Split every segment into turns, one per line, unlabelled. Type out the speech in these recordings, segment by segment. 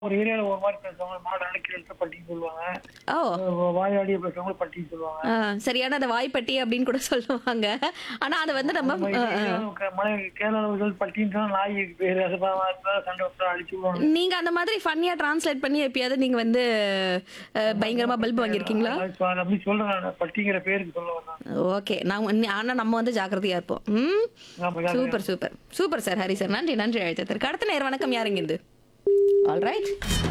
ஒரு ஏரியால ஒரு மாதிரி பேசுவாங்க மாடு அடைக்கிறத பட்டின்னு சொல்லுவாங்க
ஓ
அஹ் வாயாடிய பேசுறவங்க பட்டின்னு சொல்லுவாங்க
ஆ, சரியான அந்த வாய்ப்பட்டி அப்படின்னு கூட சொல்லுவாங்க ஆனா அது வந்து நம்ம
நம்ம
ஆ,
இது
ஆ.
க- மலை கேரளாவில் பட்டின்னு சொன்னா நாய்க்கு பேரு அது பா- அதனால சண்டை விட்டு அடிச்சு விடுவாங்க
நீங்க அந்த மாதிரி ஃபன்னியா டிரான்ஸ்லேட் பண்ணி எப்பயாவது நீங்க வந்து அஹ், பயங்கரமா பல்ப் வாங்கியிருக்கீங்களா
அது சொ- அப்படி சொல்றேன் நான் பட்டிங்கிற பேருக்கு சொல்ல வரேன்
ஓகே நான் ஆனா நம்ம வந்து ஜாக்கிரதையா இருப்போம் ம்
ஆமா, ஜாக்கிரதையா
super super super sir Hari sir நன்றி நன்றி அழைத்ததற்கு அடுத்த நேர் வணக்கம் யாருங்க இது ஆல் ரைட்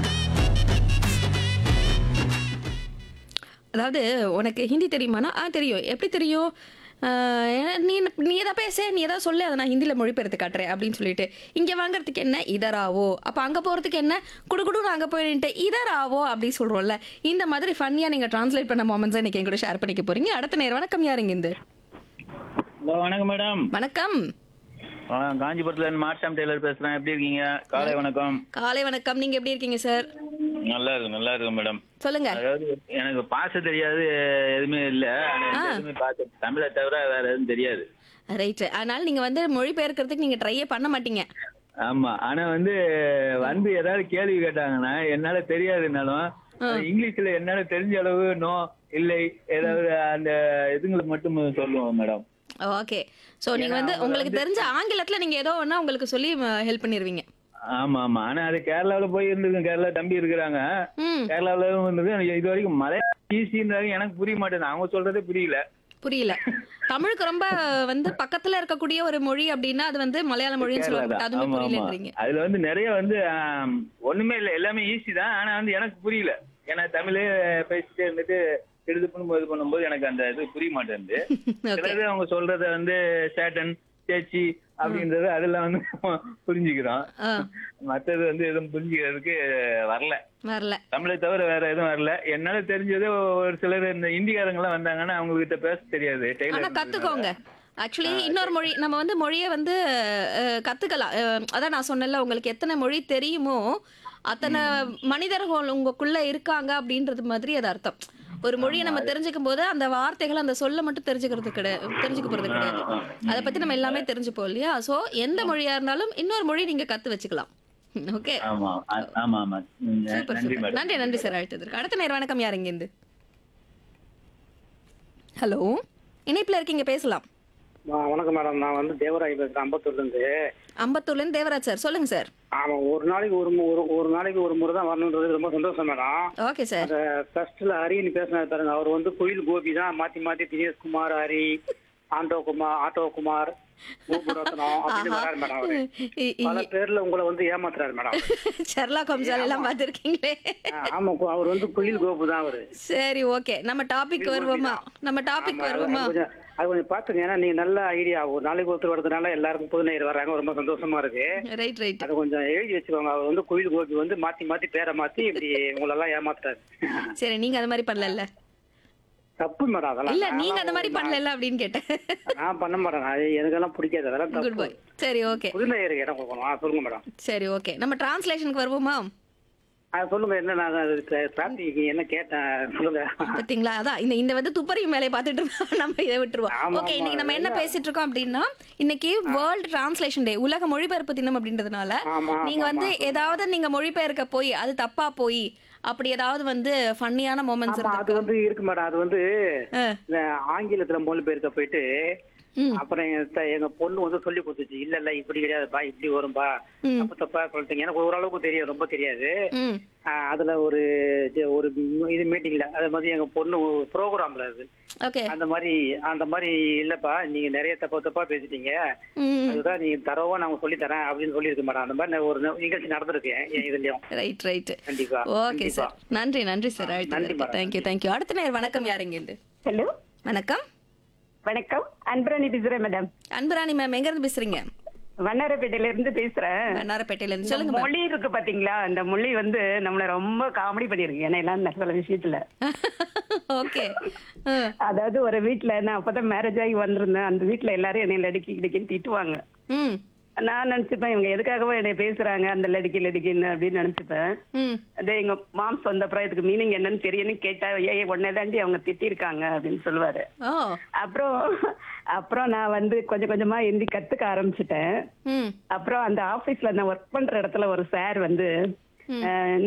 அதாவது உனக்கு ஹிந்தி தெரியுமானா ஆ தெரியும் எப்படி தெரியும் ஆஹ் ஏன்னா நீ நீ எதா பேச நீ எதாவது சொல்லு அதை நான் ஹிந்தியில் மொழிபெயர்த்து காட்டுறேன் அப்படின்னு சொல்லிட்டு இங்கே வாங்குறதுக்கு என்ன இதராவோ அப்போ அங்கே போகிறதுக்கு என்ன குடுகுடுன்னு அங்கே போயிட்டு இதராவோ அப்படின்னு சொல்கிறோம்ல இந்த மாதிரி ஃபன்னியாக நீங்கள் ட்ரான்ஸ்லேட் பண்ண மொமெண்ட்ஸை இன்னைக்கு என் கூட ஷேர் பண்ணிக்க போறீங்க அடுத்த நேரம் வணக்கம் யாருங்க இந்த
ஹலோ வணக்கம் மேடம்
வணக்கம்
ஆ, காஞ்சிபுரத்துல இருந்து மார்ஷாம் டெய்லர் பேசுறேன் எப்படி இருக்கீங்க காலை வணக்கம்
காலை வணக்கம் நீங்கள் எப்படி இருக்கீங்க சார்
நல்லா இருக்கு நல்லா இருக்கு மேடம்
சொல்லுங்க
அதாவது எனக்கு பாச தெரியாது எதுவுமே இல்ல ஆனா எனக்கு எதுவுமே பாச தமிழை தவிர வேற எதுவும் தெரியாது
ரைட்டு அதனால நீங்கள் வந்து மொழிபெயர்க்கிறதுக்கு நீங்கள் ட்ரையே பண்ண மாட்டீங்க
ஆமா ஆனா வந்து வந்து ஏதாவது கேள்வி கேட்டாங்கன்னா என்னால தெரியாதுனாலும் இங்கிலீஷ்ல என்னால தெரிஞ்ச அளவு நோ இல்லை ஏதாவது அந்த இதுங்களை மட்டும் சொல்லுவோம் மேடம்
ஓகே ஸோ நீங்கள் வந்து உங்களுக்கு தெரிஞ்ச ஆங்கிலத்தில் நீங்கள் ஏதோ ஒன்றா உங்களுக்கு சொல்லி ஹெல்ப் பண்ணிடுவீங்க
ஆமா ஆமா ஆனா அது கேரளாவுல போய் இருந்திருக்கேன் கேரளா தம்பி இருக்கிறாங்க
ம்
கேரளாவில வந்து எனக்கு இது வரைக்கும் மலை ஈஸின்றாங்க எனக்கு புரிய மாட்டேங்குது அவங்க சொல்றதே புரியல
புரியல தமிழுக்கு ரொம்ப வந்து பக்கத்துல இருக்கக்கூடிய ஒரு மொழி அப்படின்னா அது வந்து மலையாள மொழின்னு
கேரளா
சொல்லுவாங்க
தான்.
அதுவுமே
ஆமா, ஆமா.
புரியலன்றீங்க
அதுல வந்து நிறைய வந்து ஆம், ஒண்ணுமே இல்ல எல்லாமே ஈஸி தான் ஆனா வந்து எனக்கு புரியல ஏன்னா தமிழே பேசிட்டே இருந்துட்டு எழுது பண்ணும்போது பண்ணும்போது எனக்கு அந்த இது புரிய மாட்டேங்குது
ஓகே
சிலது அவங்க சொல்றத வந்து சேட்டன் சேச்சி அப்படின்றது அதெல்லாம் வந்து புரிஞ்சுக்கிறோம் மத்தது வந்து எதுவும் புரிஞ்சுக்கிறதுக்கு வரல
வரல
தமிழை தவிர வேற எதுவும் வரல என்னால தெரிஞ்சது ஒரு சிலர் இந்த இந்திக்காரங்க எல்லாம் வந்தாங்கன்னா அவங்க கிட்ட பேச தெரியாது
ஆனா
டெய்லர்
கத்துக்கோங்க ஆக்சுவலி இன்னொரு மொழி நம்ம வந்து மொழியை வந்து அஹ், கத்துக்கலாம் அஹ், அதான் நான் சொன்னேன்ல உங்களுக்கு எத்தனை மொழி தெரியுமோ அத்தனை மனிதர்கள் உங்களுக்குள்ள இருக்காங்க அப்படின்றது மாதிரி அது அர்த்தம் ஒரு மொழியை நம்ம தெரிஞ்சுக்கும் போது அந்த வார்த்தைகள் அந்த சொல்ல மட்டும் தெரிஞ்சுக்கிறது கிடையாது தெரிஞ்சுக்க போறது கிடையாது அதை பத்தி நம்ம எல்லாமே தெரிஞ்சுப்போம் இல்லையா சோ எந்த மொழியா இருந்தாலும் இன்னொரு மொழி நீங்க கத்து வச்சுக்கலாம் ஓகே
ஆமா ஆ- ஆமா ஆமா ம்,
சூப்பர்
நன்றி
சூப்பர்
மேடம்
நன்றி நன்றி சார் அழைத்ததற்கு அடுத்த நேரம் வணக்கம் யார் இருந்து ஹலோ இணைப்புல இருக்கீங்க பேசலாம்
ஆ, வணக்கம் மேடம் நான் வந்து தேவராய் பேசுறேன் அம்பத்தூர்ல இருந்து
அம்பத்தூர்ல இருந்து தேவராஜ் சார் சொல்லுங்க சார்
ஆமா ஒரு நாளைக்கு ஒரு மு- ஒரு ஒரு நாளைக்கு ஒரு முறை தான் வரணுன்றது ரொம்ப சந்தோஷம் மேடம்
ஓகே சார்
அந்த ஃபர்ஸ்ட்ல ஹரின்னு பேசினாரு பாருங்க அவர் வந்து குயில் கோபி தான் மாத்தி மாத்தி தினேஷ்குமார் ஹரி ஆண்டோ குமார் ஆட்டோ குமார் மூபுரத்னம் அப்படின்னு வராரு மேடம் அவரு
இ- இ-
பல பேர்ல உங்களை வந்து ஏமாத்துறாரு மேடம்
ஷெர்லாக் ஹோம்ஸ் எல்லாம் பார்த்துருக்கீங்களே
ஆ, ஆமா கு- அவர் வந்து குயில் கோபு தான் அவரு
சரி ஓகே நம்ம டாபிக் வருவோமா நம்ம டாபிக்
ஆமா, அது
வருவோமா
கொஞ்சம் அது கொஞ்சம் பாத்துங்க ஏன்னா நீங்க நல்ல ஐடியா ஒரு நாளைக்கு ஒருத்தர் வரதுனால எல்லாருக்கும் புது நேயர் வர்றாங்க ரொம்ப சந்தோஷமா இருக்கு
ரைட் ரைட்
அதை கொஞ்சம் எழுதி வச்சுக்கோங்க அவர் வந்து கோயில் கோபி வந்து மாத்தி மாத்தி பேரை மாத்தி இப்படி உங்களெல்லாம் ஏமாத்துறாரு
சரி நீங்க அந்த மாதிரி பண்ணல
தப்பு மேடம் அதெல்லாம்
இல்ல நீங்க
நான்லாம்
அந்த மாதிரி பண்ணல அப்படின்னு கேட்டேன்
நான் பண்ண மாட்டேன் அது எனக்கெல்லாம் பிடிக்காது அதெல்லாம்
குட்
தப்பு
பாய் சரி ஓகே
புது நேயருக்கு இடம் கொடுக்கணும் ஆ, சொல்லுங்க மேடம்
சரி ஓகே நம்ம டிரான்ஸ்லேஷனுக்கு வருவோமா
ஆ, சொல்லுங்க என்ன நான் பிரார்த்திக்கு என்ன கேட்டேன் சொல்லுங்க
பாத்தீங்களா அதான் இந்த இந்த வந்து துப்பறியும் வேலையை பார்த்துட்டு இருந்தா நம்ம இதை விட்டுருவோம்
ஆமா,
ஓகே
ஆமா,
இன்னைக்கு நம்ம என்ன பேசிட்டு இருக்கோம் அப்படின்னா இன்னைக்கு வேர்ல்ட் டிரான்ஸ்லேஷன் டே உலக மொழிபெயர்ப்பு தினம் அப்படின்றதுனால
ஆமா,
நீங்க
ஆமா,
வந்து ஏதாவது நீங்க மொழிபெயர்க்க போய் அது தப்பா போய் அப்படி ஏதாவது வந்து ஃபன்னியான மொமெண்ட்ஸ்
ஆமா அது
இருக்கு
வந்து இருக்கு மேடம் அது வந்து
ஆ.
இந்த ஆங்கிலத்துல மொழிபெயர்க்க போயிட்டு
ம்.
அப்புறம் எங்க த- எங்க பொண்ணு வந்து சொல்லி கொடுத்துச்சு இல்ல இல்ல இப்படி கிடையாதுப்பா இப்படி வரும்பா
ம்.
தப்பு தப்பா சொல்லிட்டீங்க எனக்கு ஓரளவுக்கு தெரியும் ரொம்ப தெரியாது
ம்
ஆ, அதுல ஒரு ஜ- ஒரு இது மீட்டிங்ல அது மாதிரி எங்க பொண்ணு ப்ரோக்ராம்ல அது
ஓகே
அந்த மாதிரி அந்த மாதிரி இல்லப்பா நீங்க நிறைய தப்பா தப்பா பேசிட்டீங்க
ம்
அதுதான் நீங்க தரவா நான் சொல்லி தரேன் அப்படின்னு சொல்லியிருக்க மாட்டேன் அந்த மாதிரி நான் ஒரு ந- நிகழ்ச்சி நடந்திருக்கு என் இதுலயும்
ரைட் ரைட்
கண்டிப்பா
ஓகே
கண்டிப்பா.
சார் நன்றி நன்றி சார்
நன்றி
அழைத்ததற்கு
மேடம்.
தேங்க்யூ தேங்க்யூ அடுத்த நேரம் வணக்கம் யாருங்க இருந்து
ஹலோ
வணக்கம்
வணக்கம் அன்பராணி பேசுறேன் மேடம்
அன்புராணி மேம் எங்க இருந்து பேசுறீங்க
வண்ணாரப்பேட்டையில இருந்து பேசுறேன்
வண்ணாரப்பேட்டையில இருந்து
இந்த
சொல்லுங்க ma'am.
மொழி இருக்கு பாத்தீங்களா அந்த மொழி வந்து நம்மள ரொம்ப காமெடி பண்ணிருக்கு ஏன்னா எல்லாம் சில விஷயத்துல
ஓகே
அதாவது ஒரு வீட்ல நான் அப்பதான் மேரேஜ் ஆகி வந்திருந்தேன் அந்த வீட்ல எல்லாரும் என்னை லடுக்கி கிடிக்கின்னு திட்டுவாங்க
ம்
நான் நினைச்சுப்பேன் இவங்க எதுக்காகவோ என்னை பேசுறாங்க அந்த லடுக்கி லடுக்கின்னு அப்படின்னு நினைச்சுப்பேன்
ம்
அதே எங்க மாம்ஸ் வந்தப்புறம் இதுக்கு மீனிங் என்னன்னு தெரியும்னு கேட்டா ஏ உடனே தாண்டி அவங்க திட்டிருக்காங்க அப்படின்னு சொல்லுவாரு
ஓ
அப்புறம் அப்புறம் நான் வந்து கொஞ்சம் கொஞ்சமா ஹிந்தி கத்துக்க ஆரம்பிச்சிட்டேன்
ம்
அப்புறம் அந்த ஆபீஸ்ல நான் ஒர்க் பண்ற இடத்துல ஒரு சார் வந்து அஹ்,